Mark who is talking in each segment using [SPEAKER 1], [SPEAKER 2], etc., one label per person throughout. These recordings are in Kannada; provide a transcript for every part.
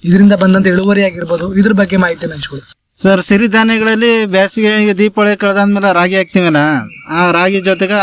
[SPEAKER 1] ಇದರಿಂದ ಬಂದಂತ ಇಳುವರಿ ಆಗಿರ್ಬೋದು ಇದ್ರ ಬಗ್ಗೆ ಮಾಹಿತಿ ಹಂಚ್ಕೊಳ್ಳಿ
[SPEAKER 2] ಸರ್ ಸಿರಿಧಾನ್ಯಗಳಲ್ಲಿ ಬೇಸಿಗೆ ಈಗ ದೀಪಾವಳಿ ಕಳೆದಾದ್ಮೇಲೆ ರಾಗಿ ಹಾಕ್ತಿವಲ್ಲ ಆ ರಾಗಿ ಜೊತೆಗೆ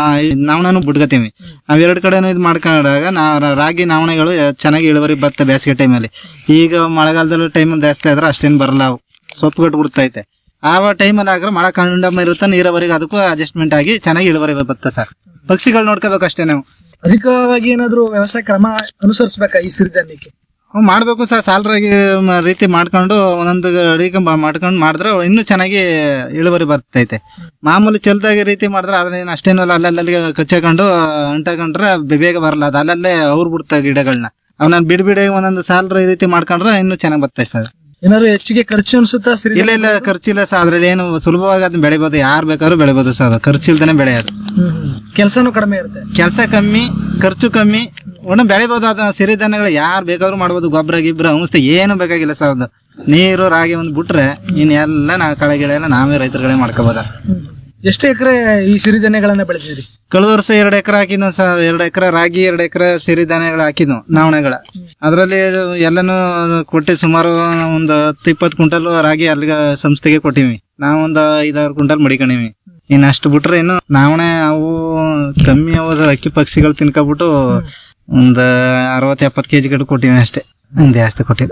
[SPEAKER 2] ನಾವಣನು ಬಿಟ್ಕೋತೀವಿ ಅವೆರಡು ಕಡೆನೂ ಇದು ಮಾಡ್ಕೊಂಡಾಗ ನಾ ರ- ರಾಗಿ ನಾವಣಗಳು ಚೆನ್ನಾಗಿ ಇಳುವರಿ ಬರುತ್ತೆ ಬೇಸಿಗೆ ಟೈಮಲ್ಲಿ ಈಗ ಮಳೆಗಾಲದಲ್ಲಿ ಟೈಮಲ್ಲಿ ಜಾಸ್ತಿ ಆದ್ರೆ ಅಷ್ಟೇನು ಬರಲ್ಲ ಅವು ಸೊಪ್ಪು ಗಟ್ಟು ಬಿಡ್ತೈತೆ ಆ ಟೈಮಲ್ಲಿ ಆಗ್ರೆ ಮಳೆ ಕಂಡಮ ಇರುತ್ತೆ ನೀರಾವರಿಗೆ ಅದಕ್ಕೂ ಅಡ್ಜಸ್ಟ್ಮೆಂಟ್ ಆಗಿ ಚೆನ್ನಾಗಿ ಇಳುವರಿ ಬರುತ್ತೆ ಸರ್ ಪಕ್ಷಿಗಳು ನೋಡ್ಕೋಬೇಕು ಅಷ್ಟೇ ನಾವು
[SPEAKER 1] ಅಧಿಕವಾಗಿ ಏನಾದ್ರು ವ್ಯವಸಾಯ ಕ್ರಮ ಅನುಸರಿಸಬೇಕಾ ಈ ಸಿರಿಧಾನ್ಯಕ್ಕೆ
[SPEAKER 2] ಹ್ಮ್, ಮಾಡ್ಬೇಕು ಸರ್ ಸಾಲರಾಗಿ ರೀತಿ ಮಾಡ್ಕೊಂಡು ಒಂದೊಂದು ಅಡಿಗೆ ಮಾ- ಮಾಡ್ಕೊಂಡು ಮಾಡಿದ್ರೆ ಇನ್ನೂ ಚೆನ್ನಾಗಿ ಇಳುವರಿ ಬರ್ತೈತೆ ಮಾಮೂಲಿ ಚೆಲ್ದಾಗಿ ರೀತಿ ಮಾಡಿದ್ರೆ ಅದನ್ನ ಅಷ್ಟೇನು ಅಲ್ಲಲ್ಲಿ ಕಚ್ಚಾಕೊಂಡು ಅಂಟಕೊಂಡ್ರೆ ಬೆ- ಬೇಗ ಬರಲ್ಲ ಅದು ಅಲ್ಲಲ್ಲೇ ಅವ್ರು ಬಿಡ್ತಾರೆ ಗಿಡಗಳನ್ನ ಅವನ್ನ ಬಿಡ್ ಬಿಡಿ ಒಂದೊಂದು ಸಾಲರ ರೀತಿ ಮಾಡ್ಕೊಂಡ್ರೆ ಇನ್ನೂ ಚೆನ್ನಾಗಿ ಬರ್ತೈತೆ ಸರ್
[SPEAKER 1] ಏನಾದ್ರು ಹೆಚ್ಚಿಗೆ ಖರ್ಚು ಅನ್ಸುತ್ತಾ ಸಿರಿ
[SPEAKER 2] ಇಲ್ಲ ಇಲ್ಲ ಖರ್ಚಿಲ್ಲ ಸರ್ ಅದ್ರಲ್ಲಿ ಏನು ಸುಲಭವಾಗಿ ಅದನ್ನ ಬೆಳಿಬೋದು ಯಾರು ಬೇಕಾದ್ರೂ ಬೆಳಿಬೋದು ಸರ್ ಅದು ಖರ್ಚಿಲ್ದೇನೆ ಬೆಳೆಯೋದು
[SPEAKER 1] ಕೆಲಸನೂ ಕಡಿಮೆ ಇರುತ್ತೆ
[SPEAKER 2] ಕೆಲಸ ಕಮ್ಮಿ ಖರ್ಚು ಕಮ್ಮಿ ಒಣ ಬೆಳಿಬೋದು ಅದ ಸಿರಿಧಾನ್ಯಗಳು ಯಾರು ಬೇಕಾದ್ರೂ ಮಾಡ್ಬೋದು ಗೊಬ್ಬರ ಗಿಬ್ಬರ ಔಷಧಿ ಏನು ಬೇಕಾಗಿಲ್ಲ ಸರ್ ಅದು ನೀರು ರಾಗಿ ಒಂದು ಬಿಟ್ರೆ ಇನ್ನೆಲ್ಲ ನಾ ಕಳೆ ಗಿಡ ಎಲ್ಲ ನಾವೇ ರೈತರುಗಳೇ ಮಾಡ್ಕೋಬೋದ
[SPEAKER 1] ಎಷ್ಟು ಎಕರೆ ಈ ಸಿರಿಧಾನ್ಯಗಳನ್ನ ಬೆಳೆದಿದ್ರಿ
[SPEAKER 2] ಕಳೆದ ವರ್ಷ ಎರಡು ಎಕರೆ ಹಾಕಿದ್ನು ಸರ್ ಎರಡು ಎಕರೆ ರಾಗಿ ಎರಡು ಎಕರೆ ಸಿರಿಧಾನ್ಯಗಳು ಹಾಕಿದ್ನು ನಾವಣೆಗಳ ಅದರಲ್ಲಿ ಎಲ್ಲನೂ ಕೊಟ್ಟು ಸುಮಾರು ಒಂದು ಹತ್ತು ಇಪ್ಪತ್ತು ಕ್ವಿಂಟಲ್ ರಾಗಿ ಅಲ್ಲಿಗೆ ಸಂಸ್ಥೆಗೆ ಕೊಟ್ಟಿವಿ ನಾವೊಂದು ಐದಾರು ಕ್ವಿಂಟಲ್ ಮಡಿಕೊಂಡಿವಿ ಇನ್ನು ಅಷ್ಟು ಬಿಟ್ರೆ ಇನ್ನು ನಾವಣೆ ಅವು ಕಮ್ಮಿ ಅವು ಅಕ್ಕಿ ಪಕ್ಷಿಗಳು ತಿನ್ಕೊಬಿಟ್ಟು ಒಂದು ಅರವತ್ತು ಎಪ್ಪತ್ತು ಕೆಜಿ ಗಟ್ಟು ಕೊಟ್ಟಿವಿ ಅಷ್ಟೇ ಹ್ಮ್, ಜಾಸ್ತಿ ಕೊಟ್ಟಿಲ್ಲ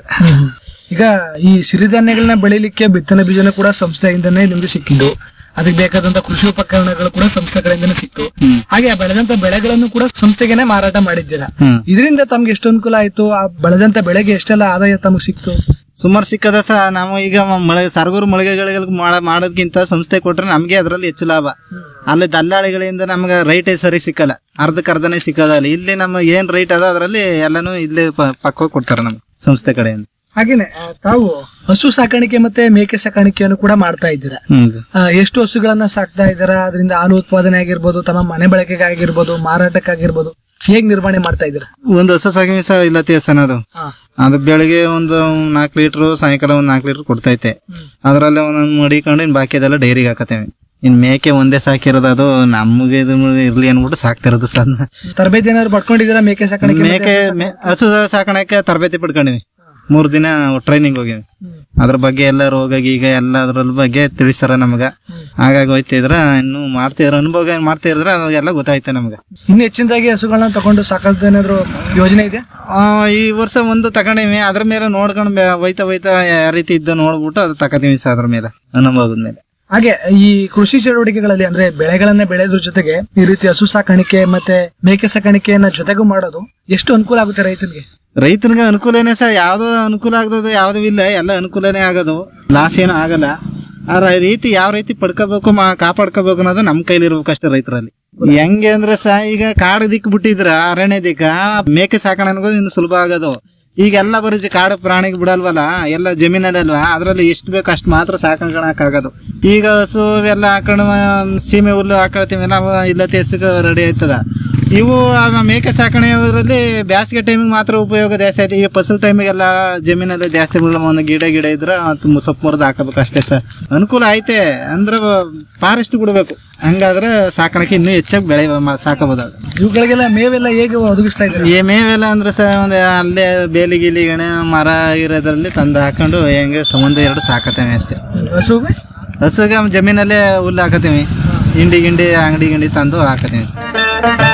[SPEAKER 1] ಈಗ ಈ ಸಿರಿಧಾನ್ಯಗಳನ್ನ ಬೆಳಿಲಿಕ್ಕೆ ಬಿತ್ತನೆ ಬೀಜನ ಕೂಡ ಸಂಸ್ಥೆಯಿಂದನೇ ನಿಮ್ಗೆ ಸಿಕ್ಕಿದ್ದು ಅದಕ್ಕೆ ಬೇಕಾದಂತ ಕೃಷಿ ಉಪಕರಣಗಳು ಕೂಡ ಸಂಸ್ಥೆಗಳಿಂದನೇ ಸಿಕ್ತು ಹಾಗೆ ಆ ಬೆಳೆದಂತ ಬೆಳೆಗಳನ್ನು ಕೂಡ ಸಂಸ್ಥೆಗೆನೆ ಮಾರಾಟ ಮಾಡಿದ್ದೀರಾ
[SPEAKER 2] ಹ್ಮ್
[SPEAKER 1] ಇದರಿಂದ ತಮ್ಗೆ ಎಷ್ಟು ಅನುಕೂಲ ಆಯ್ತು ಆ ಬೆಳೆದಂತ ಬೆಳೆಗೆ ಎಷ್ಟೆಲ್ಲ ಆದಾಯ ತಮಗೆ ಸಿಕ್ತು
[SPEAKER 2] ಸುಮಾರು ಸಿಕ್ಕದ ಸಹ ನಾವು ಈಗ ಮಳೆ ಸರಗೂರು ಮಳಿಗೆಗಳಿಗೆ ಮಾಡ ಮಾಡೋದ್ಕಿಂತ ಸಂಸ್ಥೆ ಕೊಟ್ರೆ ನಮಗೆ ಅದರಲ್ಲಿ ಹೆಚ್ಚು ಲಾಭ ಅಲ್ಲಿ ದಲ್ಲಾಳಿಗಳಿಂದ ನಮ್ಗೆ ರೈಟ್ ಸರಿ ಸಿಕ್ಕಲ್ಲ ಅರ್ಧಕ್ಕೆ ಅರ್ಧನೇ ಸಿಕ್ಕದಲ್ಲ ಇಲ್ಲಿ ನಮ್ಮ ಏನ್ ರೈಟ್ ಅದ ಅದರಲ್ಲಿ ಎಲ್ಲಾನು ಇಲ್ಲಿ ಪಕ್ಕ ಕೊಡ್ತಾರೆ ನಮ್ಗೆ ಸಂಸ್ಥೆ ಕಡೆಯಿಂದ
[SPEAKER 1] ಹಾಗೇನೆ ಆ, ತಾವು ಹಸು ಸಾಕಾಣಿಕೆ ಮತ್ತೆ ಮೇಕೆ ಸಾಕಾಣಿಕೆಯನ್ನು ಕೂಡ ಮಾಡ್ತಾ ಇದ್ದೀರಾ
[SPEAKER 2] ಹ್ಮ್
[SPEAKER 1] ಆ, ಎಷ್ಟು ಹಸುಗಳನ್ನ ಸಾಕ್ತಾ ಇದ್ದೀರಾ ಅದರಿಂದ ಹಾಲು ಉತ್ಪಾದನೆ ಆಗಿರ್ಬೋದು ತಮ್ಮ ಮನೆ ಬಳಕೆಗಾಗಿರ್ಬೋದು ಮಾರಾಟಕ್ಕಾಗಿರ್ಬೋದು ಹೇಗ್ ನಿರ್ವಹಣೆ ಮಾಡ್ತಾ ಇದ್ದೀರಾ
[SPEAKER 2] ಒಂದು ಹೊಸ ಸಾಗಿ ಸಹ ಇಲ್ಲ ತೀರ್ಸನ ಅದು ಅದು ಬೆಳಿಗ್ಗೆ ಒಂದು ನಾಲ್ಕು ಲೀಟ್ರು ಸಾಯಂಕಾಲ ಒಂದು ನಾಲ್ಕು ಲೀಟರ್ ಕೊಡ್ತೈತೆ ಅದರಲ್ಲಿ ಒಂದೊಂದು ಮಡಿಕೊಂಡು ಇನ್ ಬಾಕಿ ಅದೆಲ್ಲ ಡೈರಿಗೆ ಹಾಕತೇವೆ ಇನ್ ಮೇಕೆ ಒಂದೇ ಸಾಕಿರೋದು ಅದು ನಮಗೆ ಇದು ಇರ್ಲಿ ಅನ್ಬಿಟ್ಟು ಸಾಕ್ತಿರೋದು ಸರ್
[SPEAKER 1] ತರಬೇತಿ ಏನಾದ್ರು ಪಡ್ಕೊಂಡಿದ್ದೀರಾ ಮೇಕೆ ಸಾಕಾಣಿಕೆ ಮತ್ತೆ
[SPEAKER 2] ಮೇಕೆ ಮೇ- ಹಸು ಸಾಕಾಣಕ್ಕೆ ತರಬೇತಿ ಪಡ್ಕೊಂಡಿವಿ ಮೂರ್ ದಿನ ಟ್ರೈನಿಂಗ್ ಹೋಗಿವಿ ಅದ್ರ ಬಗ್ಗೆ ಎಲ್ಲ ರೋಗ ಗೀಗ ಎಲ್ಲ ಅದ್ರ ಬಗ್ಗೆ ತಿಳಿಸ್ತಾರ ನಮಗ ಹಾಗಾಗಿ ಹೋಯ್ತಿದ್ರ ಇನ್ನು ಮಾಡ್ತಿದ್ರ ಅನುಭವ ಮಾಡ್ತಾ ಇದ್ರ ಎಲ್ಲ ಗೊತ್ತಾಯ್ತ ನಮ್ಗ
[SPEAKER 1] ಇನ್ನು ಹೆಚ್ಚಿನದಾಗಿ ಹಸುಗಳನ್ನ ತಗೊಂಡು ಸಾಕೋದು ಏನಾದ್ರು ಯೋಜನೆ ಇದೆ
[SPEAKER 2] ಆ, ಈ ವರ್ಷ ಒಂದು ತಗೊಂಡಿವಿ ಅದ್ರ ಮೇಲೆ ನೋಡ್ಕೊಂಡು ಬೆ- ಹೋಯ್ತಾ ಹೋಯ್ತಾ ಯಾವ ರೀತಿ ಇದ್ದ ನೋಡ್ಬಿಟ್ಟು ಅದು ತಗೋತೀವಿ ಸರ್ ಅದ್ರ ಮೇಲೆ ಅನುಭವದ ಮೇಲೆ
[SPEAKER 1] ಹಾಗೆ ಈ ಕೃಷಿ ಚಟುವಟಿಕೆಗಳಲ್ಲಿ ಅಂದ್ರೆ ಬೆಳೆಗಳನ್ನ ಬೆಳೆಯೋದ್ರ ಜೊತೆಗೆ ಈ ರೀತಿ ಹಸು ಸಾಕಾಣಿಕೆ ಮತ್ತೆ ಮೇಕೆ ಸಾಕಾಣಿಕೆಯನ್ನ ಜೊತೆಗೂ ಮಾಡೋದು ಎಷ್ಟು ಅನುಕೂಲ ಆಗುತ್ತೆ ರೈತನಿಗೆ
[SPEAKER 2] ರೈತನಿಗೆ ಅನುಕೂಲನೇ ಸರ್ ಯಾವ್ದು ಅನುಕೂಲ ಆಗದ ಯಾವ್ದು ಇಲ್ಲ ಎಲ್ಲ ಅನುಕೂಲನೇ ಆಗೋದು ಲಾಸ್ ಏನು ಆಗಲ್ಲ ಆ ರ- ರೀತಿ ಯಾವ ರೀತಿ ಪಡ್ಕೋಬೇಕು ಮಾ ಕಾಪಾಡ್ಕೋಬೇಕು ಅನ್ನೋದು ನಮ್ ಕೈಲಿ ಇರ್ಬೇಕು ಅಷ್ಟೇ ರೈತರಲ್ಲಿ ಹೆಂಗೆ ಅಂದ್ರೆ ಸಹ ಈಗ ಕಾಡು ದಿಕ್ಕು ಬಿಟ್ಟಿದ್ರ ಅರಣ್ಯ ದಿಕ್ಕ ಮೇಕೆ ಸಾಕಣೆ ಅನ್ನೋದು ಇನ್ನು ಸುಲಭ ಆಗೋದು ಈಗ ಎಲ್ಲ ಬರೀ ಕಾಡು ಪ್ರಾಣಿಗೆ ಬಿಡಲ್ವಲ್ಲ ಎಲ್ಲ ಜಮೀನಲ್ಲಿ ಅಲ್ವಾ ಅದ್ರಲ್ಲಿ ಎಷ್ಟು ಬೇಕು ಅಷ್ಟು ಮಾತ್ರ ಸಾಕಾಗೋದು ಈಗ ಹಸು ಎಲ್ಲ ಹಾಕೊಂಡು ಸೀಮೆ ಹುಲ್ಲು ಹಾಕೊಳ್ತೀವಿ ನಾವು ಇಲ್ಲ ತೆಸಕ್ಕೆ ರೆಡಿ ಆಯ್ತದ ಇವು ಆ ಮೇಕೆ ಸಾಕಣೆಯಲ್ಲಿ ಬೇಸಿಗೆ ಟೈಮಿಗೆ ಮಾತ್ರ ಉಪಯೋಗ ಜಾಸ್ತಿ ಆಯ್ತು ಈಗ ಫಸಲ್ ಟೈಮಿಗೆಲ್ಲ ಜಮೀನಲ್ಲಿ ಜಾಸ್ತಿ ಬಿಡಲ್ಲ ಒಂದು ಗಿಡ ಗಿಡ ಇದ್ರೆ ತುಂಬ ಸೊಪ್ಪು ಮುರಿದು ಹಾಕಬೇಕು ಅಷ್ಟೇ ಸರ್ ಅನುಕೂಲ ಐತೆ ಅಂದ್ರೆ ಫಾರೆಸ್ಟ್ ಬಿಡಬೇಕು ಹಂಗಾದ್ರೆ ಸಾಕಾಣಿಕೆ ಇನ್ನೂ ಹೆಚ್ಚಾಗಿ ಬೆಳೆ ಮ- ಸಾಕಬಹುದು
[SPEAKER 1] ಇವುಗಳಿಗೆಲ್ಲ ಮೇವೆಲ್ಲ ಹೇಗೆ ಒದಗಿಸ್ತಾ ಇದ್ದಾರೆ
[SPEAKER 2] ಈ ಮೇವೆಲ್ಲ ಅಂದ್ರೆ ಸರ್ ಒಂದು ಅಲ್ಲೇ ಬೇಲಿ ಗೀಲಿ ಗಣೆ ಮರ ಇರೋದ್ರಲ್ಲಿ ತಂದು ಹಾಕೊಂಡು ಹೆಂಗೆ ಸ- ಒಂದು ಎರಡು ಸಾಕತ್ತೇವೆ ಅಷ್ಟೇ
[SPEAKER 1] ಹಸುಗೆ
[SPEAKER 2] ಹಸುಗೆ ಜಮೀನಲ್ಲೇ ಹುಲ್ಲು ಹಾಕತ್ತೀವಿ ಹಿಂಡಿ ಗಿಂಡಿ ಅಂಗಡಿ ಗಿಂಡಿ ತಂದು ಹಾಕತ್ತೀವಿ ಸರ್